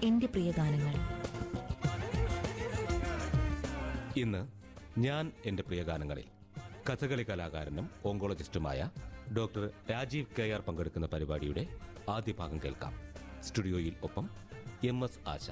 എന്റെ പ്രിയ ഗാനങ്ങൾ ഇന്ന് ഞാൻ എൻ്റെ പ്രിയ ഗാനങ്ങളിൽ കഥകളി കലാകാരനും ഓങ്കോളജിസ്റ്റുമായ ഡോക്ടർ രാജീവ് കെ ആർ പങ്കെടുക്കുന്ന പരിപാടിയുടെ ആദ്യ ഭാഗം കേൾക്കാം സ്റ്റുഡിയോയിൽ ഒപ്പം എം എസ് ആശ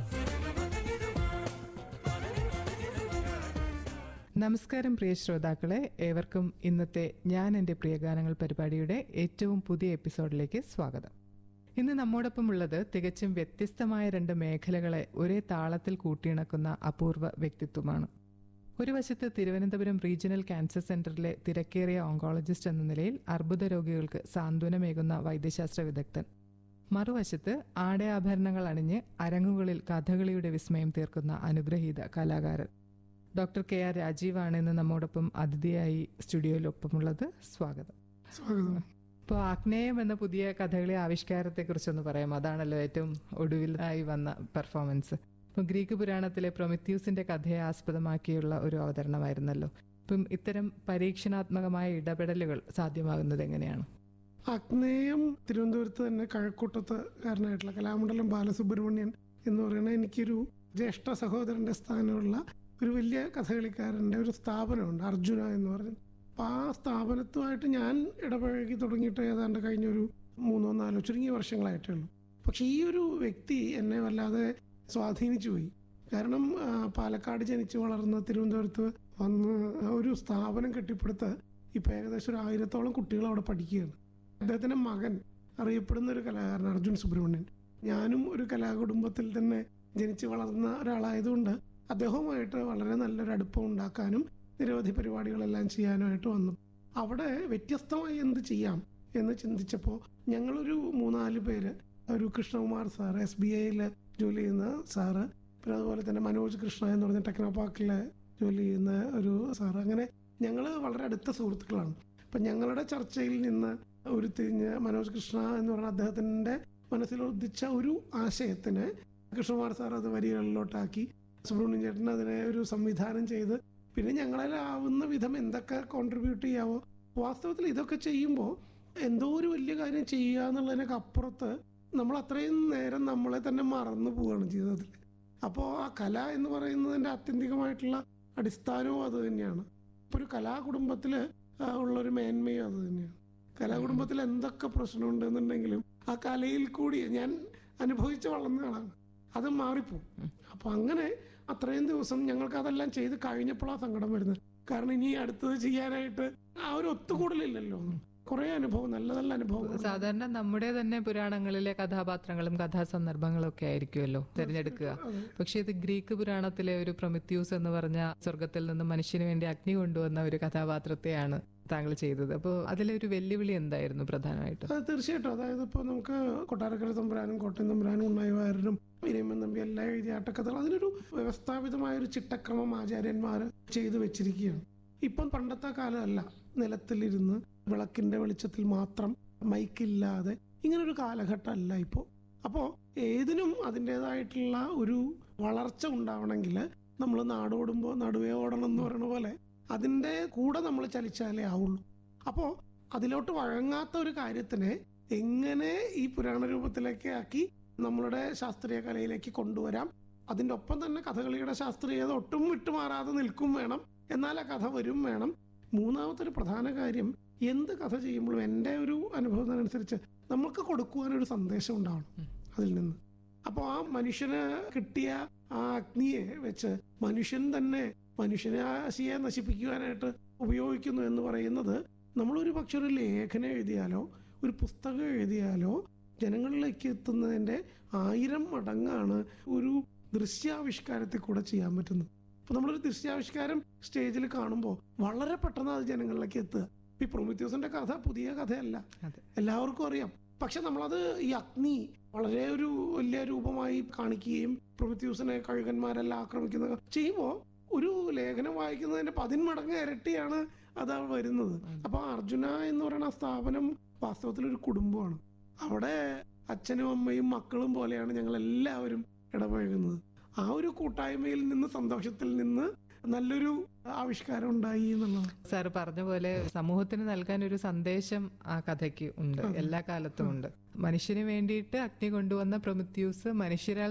നമസ്കാരം പ്രിയ ശ്രോതാക്കളെ ഏവർക്കും ഇന്നത്തെ ഞാൻ എൻ്റെ പ്രിയഗാനങ്ങൾ പരിപാടിയുടെ ഏറ്റവും പുതിയ എപ്പിസോഡിലേക്ക് സ്വാഗതം ഇന്ന് നമ്മോടൊപ്പം ഉള്ളത് തികച്ചും വ്യത്യസ്തമായ രണ്ട് മേഖലകളെ ഒരേ താളത്തിൽ കൂട്ടിയിണക്കുന്ന അപൂർവ വ്യക്തിത്വമാണ് ഒരു വശത്ത് തിരുവനന്തപുരം റീജിയണൽ ക്യാൻസർ സെന്ററിലെ തിരക്കേറിയ ഓങ്കോളജിസ്റ്റ് എന്ന നിലയിൽ അർബുദ രോഗികൾക്ക് സാന്ത്വനമേകുന്ന വൈദ്യശാസ്ത്ര വിദഗ്ധൻ മറുവശത്ത് ആടയാഭരണങ്ങൾ അണിഞ്ഞ് അരങ്ങുകളിൽ കഥകളിയുടെ വിസ്മയം തീർക്കുന്ന അനുഗ്രഹീത കലാകാരൻ ഡോക്ടർ കെ ആർ രാജീവാണ് ഇന്ന് നമ്മോടൊപ്പം അതിഥിയായി സ്റ്റുഡിയോയിലൊപ്പമുള്ളത് സ്വാഗതം സ്വാഗതം ഇപ്പോൾ ആഗ്നേയം എന്ന പുതിയ കഥകളി ആവിഷ്കാരത്തെ കുറിച്ചൊന്ന് പറയാം അതാണല്ലോ ഏറ്റവും ഒടുവിലായി വന്ന പെർഫോമൻസ് ഇപ്പം ഗ്രീക്ക് പുരാണത്തിലെ പ്രൊമിത്യൂസിന്റെ കഥയെ ആസ്പദമാക്കിയുള്ള ഒരു അവതരണമായിരുന്നല്ലോ ഇപ്പം ഇത്തരം പരീക്ഷണാത്മകമായ ഇടപെടലുകൾ സാധ്യമാകുന്നത് എങ്ങനെയാണ് അഗ്നേയം തിരുവനന്തപുരത്ത് തന്നെ കഴക്കൂട്ടത്തുകാരനായിട്ടുള്ള കലാമണ്ഡലം ബാലസുബ്രഹ്മണ്യൻ എന്ന് പറയുന്ന എനിക്കൊരു ജ്യേഷ്ഠ സഹോദരന്റെ സ്ഥാനമുള്ള ഒരു വലിയ കഥകളിക്കാരന്റെ ഒരു സ്ഥാപനമുണ്ട് അർജുന എന്ന് പറഞ്ഞു അപ്പൊ ആ സ്ഥാപനത്തുമായിട്ട് ഞാൻ ഇടപഴകി തുടങ്ങിയിട്ട് ഏതാണ്ട് കഴിഞ്ഞൊരു മൂന്നോ നാലോ ചുരുങ്ങിയ വർഷങ്ങളായിട്ടേ ഉള്ളൂ പക്ഷെ ഈ ഒരു വ്യക്തി എന്നെ വല്ലാതെ സ്വാധീനിച്ചു പോയി കാരണം ആ, പാലക്കാട് ജനിച്ചു വളർന്ന തിരുവനന്തപുരത്ത് വന്ന് ഒരു സ്ഥാപനം കെട്ടിപ്പടുത്ത് ഇപ്പൊ ഏകദേശം ഒരു ആയിരത്തോളം കുട്ടികൾ അവിടെ പഠിക്കുകയാണ് അദ്ദേഹത്തിന്റെ മകൻ അറിയപ്പെടുന്ന ഒരു കലാകാരൻ അർജുൻ സുബ്രഹ്മണ്യൻ ഞാനും ഒരു കലാകുടുംബത്തിൽ തന്നെ ജനിച്ചു വളർന്ന ഒരാളായതുകൊണ്ട് അദ്ദേഹവുമായിട്ട് വളരെ നല്ലൊരു അടുപ്പം ഉണ്ടാക്കാനും നിരവധി പരിപാടികളെല്ലാം ചെയ്യാനുമായിട്ട് വന്നു അവിടെ വ്യത്യസ്തമായി എന്ത് ചെയ്യാം എന്ന് ചിന്തിച്ചപ്പോൾ ഞങ്ങളൊരു മൂന്നാല് പേര് ഒരു കൃഷ്ണകുമാർ സാർ എസ് ബി ഐയിൽ ജോലി ചെയ്യുന്ന സാറ് പിന്നെ അതുപോലെ തന്നെ മനോജ് കൃഷ്ണ എന്ന് പറഞ്ഞ ടെക്നോ പാർക്കിൽ ജോലി ചെയ്യുന്ന ഒരു സാറ് അങ്ങനെ ഞങ്ങൾ വളരെ അടുത്ത സുഹൃത്തുക്കളാണ് അപ്പൊ ഞങ്ങളുടെ ചർച്ചയിൽ നിന്ന് ഉരുത്തിരിഞ്ഞ് മനോജ് കൃഷ്ണ എന്ന് പറഞ്ഞ അദ്ദേഹത്തിന്റെ മനസ്സിൽ ഉദിച്ച ഒരു ആശയത്തിന് കൃഷ്ണകുമാർ സാർ അത് വരികളിലോട്ടാക്കി സുബ്രഹ്മണ്യൻ ചേട്ടൻ അതിനെ ഒരു സംവിധാനം ചെയ്ത് പിന്നെ ഞങ്ങളാവുന്ന വിധം എന്തൊക്കെ കോൺട്രിബ്യൂട്ട് ചെയ്യാവോ വാസ്തവത്തിൽ ഇതൊക്കെ ചെയ്യുമ്പോൾ എന്തോ ഒരു വലിയ കാര്യം ചെയ്യുക എന്നുള്ളതിനൊക്കെ അപ്പുറത്ത് നമ്മൾ അത്രയും നേരം നമ്മളെ തന്നെ മറന്നു പോവുകയാണ് ജീവിതത്തിൽ അപ്പോൾ ആ കല എന്ന് പറയുന്നതിന്റെ ആത്യന്തികമായിട്ടുള്ള അടിസ്ഥാനവും അത് തന്നെയാണ് ഇപ്പൊ ഒരു കലാകുടുംബത്തിൽ ഉള്ളൊരു മേന്മയും അത് തന്നെയാണ് കലാകുടുംബത്തിൽ എന്തൊക്കെ പ്രശ്നമുണ്ട് എന്നുണ്ടെങ്കിലും ആ കലയിൽ കൂടി ഞാൻ അനുഭവിച്ച് വളർന്ന ആളാണ് അത് മാറിപ്പോവും അപ്പൊ അങ്ങനെ അത്രയും ദിവസം ഞങ്ങൾക്ക് അതെല്ലാം ചെയ്ത് കഴിഞ്ഞപ്പോഴാണ് സങ്കടം വരുന്നത് കാരണം ഇനി അടുത്തത് ചെയ്യാനായിട്ട് ആ ഒരു ഒത്തുകൂടലില്ലല്ലോ കുറെ അനുഭവം നല്ല നല്ല അനുഭവങ്ങൾ സാധാരണ നമ്മുടെ തന്നെ പുരാണങ്ങളിലെ കഥാപാത്രങ്ങളും കഥാസന്ദർഭങ്ങളും ഒക്കെ ആയിരിക്കുമല്ലോ തിരഞ്ഞെടുക്കുക പക്ഷെ ഇത് ഗ്രീക്ക് പുരാണത്തിലെ ഒരു പ്രൊമിത്യൂസ് എന്ന് പറഞ്ഞ സ്വർഗത്തിൽ നിന്ന് മനുഷ്യന് വേണ്ടി അഗ്നി കൊണ്ടുവന്ന ഒരു കഥാപാത്രത്തെയാണ് താങ്കൾ ചെയ്തത് അപ്പോൾ അതിലെ ഒരു വെല്ലുവിളി എന്തായിരുന്നു പ്രധാനമായിട്ടും അത് തീർച്ചയായിട്ടും അതായത് ഇപ്പോൾ നമുക്ക് കൊട്ടാരക്കര തമ്പുരാനും കോട്ടയം തമ്പുരാനും ഉണ്ണായിവാരനും വിനയമൻ തമ്പി എല്ലാം എഴുതിയ ആട്ടക്കഥകൾ അതിനൊരു വ്യവസ്ഥാപിതമായ ഒരു ചിട്ടക്രമം ആചാര്യന്മാർ ചെയ്തു വെച്ചിരിക്കുകയാണ് ഇപ്പം പണ്ടത്തെ കാലമല്ല നിലത്തിലിരുന്ന് വിളക്കിന്റെ വെളിച്ചത്തിൽ മാത്രം മൈക്കില്ലാതെ ഇങ്ങനൊരു കാലഘട്ടമല്ല ഇപ്പോൾ അപ്പോൾ ഏതിനും അതിൻ്റെതായിട്ടുള്ള ഒരു വളർച്ച ഉണ്ടാവണമെങ്കിൽ നമ്മൾ നാടോടുമ്പോൾ നടുവേ ഓടണം എന്ന് പറയുന്ന പോലെ അതിൻ്റെ കൂടെ നമ്മൾ ചലിച്ചാലേ ആവുള്ളൂ അപ്പോൾ അതിലോട്ട് വഴങ്ങാത്ത ഒരു കാര്യത്തിനെ എങ്ങനെ ഈ പുരാണ രൂപത്തിലേക്ക് ആക്കി നമ്മളുടെ ശാസ്ത്രീയ കലയിലേക്ക് കൊണ്ടുവരാം അതിൻ്റെ ഒപ്പം തന്നെ കഥകളിയുടെ ശാസ്ത്രീയത ഒട്ടും വിട്ടുമാറാതെ നിൽക്കും വേണം എന്നാൽ ആ കഥ വരും വേണം മൂന്നാമത്തെ ഒരു പ്രധാന കാര്യം എന്ത് കഥ ചെയ്യുമ്പോഴും എൻ്റെ ഒരു അനുഭവത്തിനനുസരിച്ച് നമുക്ക് കൊടുക്കുവാനൊരു സന്ദേശം ഉണ്ടാവണം അതിൽ നിന്ന് അപ്പോൾ ആ മനുഷ്യന് കിട്ടിയ ആ അഗ്നിയെ വെച്ച് മനുഷ്യൻ തന്നെ മനുഷ്യരാശിയെ നശിപ്പിക്കുവാനായിട്ട് ഉപയോഗിക്കുന്നു എന്ന് പറയുന്നത് നമ്മളൊരു പക്ഷെ ഒരു ലേഖനം എഴുതിയാലോ ഒരു പുസ്തകം എഴുതിയാലോ ജനങ്ങളിലേക്ക് എത്തുന്നതിന്റെ ആയിരം മടങ്ങാണ് ഒരു ദൃശ്യാവിഷ്കാരത്തിൽ കൂടെ ചെയ്യാൻ പറ്റുന്നത് അപ്പൊ നമ്മളൊരു ദൃശ്യാവിഷ്കാരം സ്റ്റേജിൽ കാണുമ്പോൾ വളരെ പെട്ടെന്ന് അത് ജനങ്ങളിലേക്ക് എത്തുക ഈ പ്രൊമിത്യൂസിന്റെ കഥ പുതിയ കഥയല്ല അതെ. എല്ലാവർക്കും അറിയാം പക്ഷെ നമ്മളത് ഈ അഗ്നി വളരെ ഒരു വലിയ രൂപമായി കാണിക്കുകയും പ്രൊമിത്യൂസിനെ കഴുകന്മാരെല്ലാം ആക്രമിക്കുന്നത് ചെയ്യുമ്പോൾ ഒരു ലേഖനം വായിക്കുന്നതിന്റെ പതിന്മടങ്ങ് ഇരട്ടിയാണ് അത് വരുന്നത് അപ്പൊ അർജുന എന്ന് പറയുന്ന ആ സ്ഥാപനം വാസ്തവത്തിൽ ഒരു കുടുംബമാണ് അവിടെ അച്ഛനും അമ്മയും മക്കളും പോലെയാണ് ഞങ്ങൾ എല്ലാവരും ഇടപഴകുന്നത് ആ ഒരു കൂട്ടായ്മയിൽ നിന്ന് സന്തോഷത്തിൽ നിന്ന് നല്ലൊരു ആവിഷ്കാരം ഉണ്ടായി എന്നുള്ളതാണ് സാർ പറഞ്ഞ പോലെ സമൂഹത്തിന് നൽകാൻ ഒരു സന്ദേശം ആ കഥയ്ക്ക് ഉണ്ട് എല്ലാ കാലത്തും ഉണ്ട് മനുഷ്യന് വേണ്ടിയിട്ട് അഗ്നി കൊണ്ടുവന്ന പ്രൊമിത്യൂസ് മനുഷ്യരാൽ